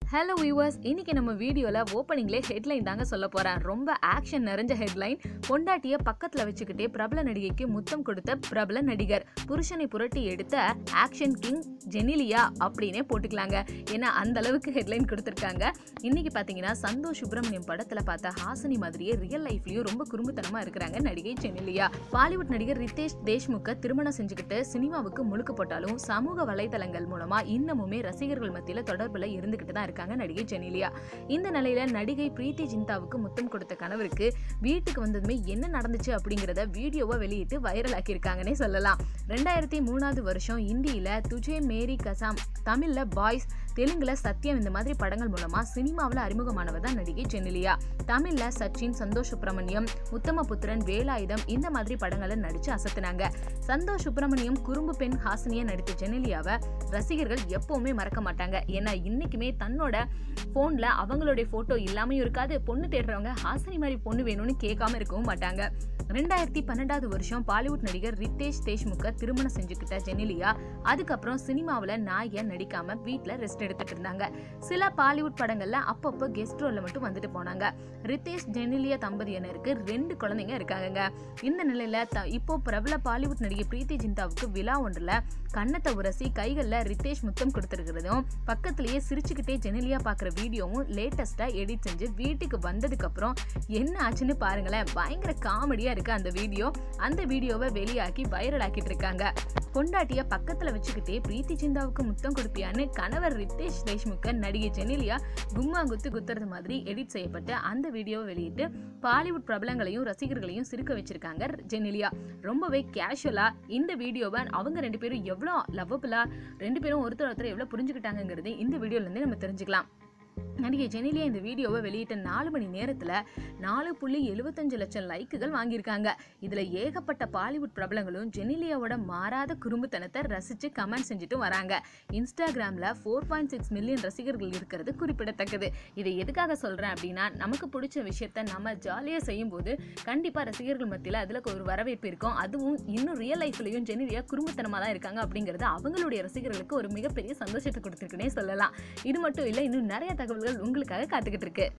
hello viewers இன்னைக்கு நம்ம வீடியோவில் ஓப்பனிங்லே ஹெட்லைன் தாங்க சொல்ல போகிறேன் ரொம்ப ஆக்ஷன் நிறைஞ்ச ஹெட்லைன் பொண்டாட்டியை பக்கத்தில் வச்சுக்கிட்டே பிரபல நடிகைக்கு முத்தம் கொடுத்த பிரபல நடிகர் புருஷனை புரட்டி எடுத்த ஆக்ஷன் கிங் ஜெனிலியா அப்படின்னே போட்டுக்கலாங்க ஏன்னா அந்த அளவுக்கு ஹெட்லைன் கொடுத்துருக்காங்க இன்னைக்கு பார்த்தீங்கன்னா சந்தோஷ் சுப்ரமணியம் படத்தில் பார்த்த ஹாசினி மாதிரியே ரியல் லைஃப்லயும் ரொம்ப குறும்புத்தனமா இருக்கிறாங்க நடிகை ஜெனிலியா பாலிவுட் நடிகர் ரித்தேஷ் தேஷ்முக்க திருமணம் செஞ்சுக்கிட்டு சினிமாவுக்கு முழுக்க போட்டாலும் சமூக வலைதளங்கள் மூலமா இன்னமுமே ரசிகர்கள் மத்தியில தொடர்புல இருந்துகிட்டு தான் இருக்காங்க நடிகை ஜெனிலியா இந்த நிலையில நடிகை பிரீத்தி ஜிந்தாவுக்கு முத்தம் கொடுத்த கணவருக்கு வீட்டுக்கு வந்ததுமே என்ன நடந்துச்சு அப்படிங்கிறத வீடியோவை வெளியிட்டு வைரல் ஆக்கியிருக்காங்கன்னே சொல்லலாம் ரெண்டாயிரத்தி மூணாவது வருஷம் இந்தியில துஜே மேரி கசாம் தமிழ்ல பாய்ஸ் தெலுங்குல சத்யம் இந்த மாதிரி படங்கள் மூலமா சினிமாவில் அறிமுகமானவ தான் நடிகை ஜெனிலியா தமிழ்ல சச்சின் சந்தோஷ் சுப்பிரமணியம் உத்தமபுத்திரன் வேலாயுதம் இந்த மாதிரி படங்களை நடிச்சு அசத்துனாங்க சந்தோஷ் சுப்பிரமணியம் குறும்பு பெண் ஹாசினியா நடித்த ஜெனிலியாவை ரசிகர்கள் எப்பவுமே மறக்க மாட்டாங்க ஏன்னா இன்னைக்குமே தன்னோட ஃபோனில் அவங்களுடைய ஃபோட்டோ இல்லாமையும் இருக்காது பொண்ணு தேடுறவங்க ஹாசினி மாதிரி பொண்ணு வேணும்னு கேட்காம இருக்கவும் மாட்டாங்க ரெண்டாயிரத்தி பன்னெண்டாவது வருஷம் பாலிவுட் நடிகர் ரித்தேஷ் தேஷ்முக்க திருமணம் செஞ்சுக்கிட்ட ஜெனிலியா அதுக்கப்புறம் சினிமாவில் நாயை நடிக்காம வீட்டில் ரெஸ்ட் எடுத்துட்டு இருந்தாங்க சில பாலிவுட் படங்கள்ல அப்பப்போ கெஸ்ட் ரோல்ல மட்டும் வந்துட்டு போனாங்க ரித்தேஷ் ஜெனிலியா தம்பதியினருக்கு ரெண்டு குழந்தைங்க இருக்காங்கங்க இந்த நிலையில த- இப்போ பிரபல பாலிவுட் நடிகை பிரீத்தி ஜிந்தாவுக்கு விழா ஒன்றுல கன்னத்தை உரசி கைகளில் ரித்தேஷ் முத்தம் கொடுத்துருக்கிறதும் பக்கத்திலேயே சிரிச்சுக்கிட்டே ஜெனிலியா பார்க்குற வீடியோவும் லேட்டஸ்ட்டாக எடிட் செஞ்சு வீட்டுக்கு வந்ததுக்கப்புறம் என்ன ஆச்சுன்னு பாருங்களேன் பயங்கர காமெடியாக இருக்குது அந்த வீடியோ அந்த வீடியோவை வெளியாக்கி வைரல் ஆக்கிட்டு இருக்காங்க பொண்டாட்டிய பக்கத்தில் வச்சுக்கிட்டே பிரீத்தி சிந்தாவுக்கு முத்தம் கொடுப்பியான்னு கணவர் ரித்தேஷ் தேஷ்முக்க நடிகை ஜெனிலியா கும்மா குத்து குத்துறது மாதிரி எடிட் செய்யப்பட்டு அந்த வீடியோவை வெளியிட்டு பாலிவுட் பிரபலங்களையும் ரசிகர்களையும் சிரிக்க வச்சிருக்காங்க ஜெனிலியா ரொம்பவே கேஷுவலா இந்த வீடியோவை அவங்க ரெண்டு பேரும் எவ்வளோ லவ்வபுல்லா ரெண்டு பேரும் ஒருத்தர் ஒருத்தர் எவ்வளோ புரிஞ்சுக்கிட்டாங்கிறது இந்த வீடியோலேருந்தே நம்ம தெரிஞ்சுக்கலாம் நடிகை ஜெனிலியா இந்த வீடியோவை வெளியிட்ட நாலு மணி நேரத்தில் நாலு புள்ளி எழுபத்தஞ்சு லட்சம் லைக்குகள் வாங்கியிருக்காங்க இதில் ஏகப்பட்ட பாலிவுட் பிரபலங்களும் ஜெனிலியாவோட மாறாத குறும்புத்தனத்தை ரசித்து கமெண்ட் செஞ்சுட்டு வராங்க இன்ஸ்டாகிராமில் ஃபோர் பாயிண்ட் சிக்ஸ் மில்லியன் ரசிகர்கள் இருக்கிறது குறிப்பிடத்தக்கது இதை எதுக்காக சொல்கிறேன் அப்படின்னா நமக்கு பிடிச்ச விஷயத்த நம்ம ஜாலியாக செய்யும்போது கண்டிப்பாக ரசிகர்கள் மத்தியில் அதில் ஒரு வரவேற்பு இருக்கும் அதுவும் இன்னும் ரியல் லைஃப்லையும் ஜெனிலியா குறும்புத்தனமாக தான் இருக்காங்க அப்படிங்கிறது அவங்களுடைய ரசிகர்களுக்கு ஒரு மிகப்பெரிய சந்தோஷத்தை கொடுத்துருக்குன்னே சொல்லலாம் இது மட்டும் இல்லை இன்னும் நிறைய தகவல்கள் உங்களுக்காக காத்துக்கிட்டு இருக்கு